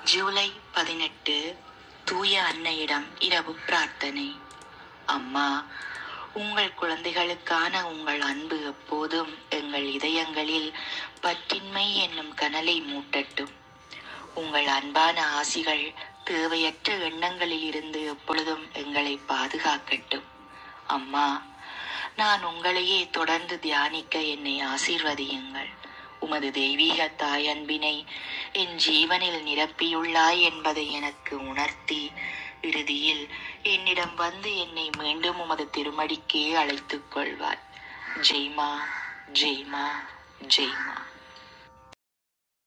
ஜூலை பதினெட்டு தூய அன்னையிடம் இரவு பிரார்த்தனை அம்மா உங்கள் குழந்தைகளுக்கான உங்கள் அன்பு எப்போதும் எங்கள் இதயங்களில் பற்றின்மை என்னும் கனலை மூட்டட்டும் உங்கள் அன்பான ஆசிகள் தேவையற்ற எண்ணங்களில் இருந்து எப்பொழுதும் எங்களை பாதுகாக்கட்டும் அம்மா நான் உங்களையே தொடர்ந்து தியானிக்க என்னை ஆசீர்வதியுங்கள் உமது தெய்வீக தாயன்பினை என் ஜீவனில் நிரப்பியுள்ளாய் என்பதை எனக்கு உணர்த்தி இறுதியில் என்னிடம் வந்து என்னை மீண்டும் உமது திருமடிக்கே அழைத்துக் கொள்வார் ஜெய்மா ஜெய்மா ஜெய்மா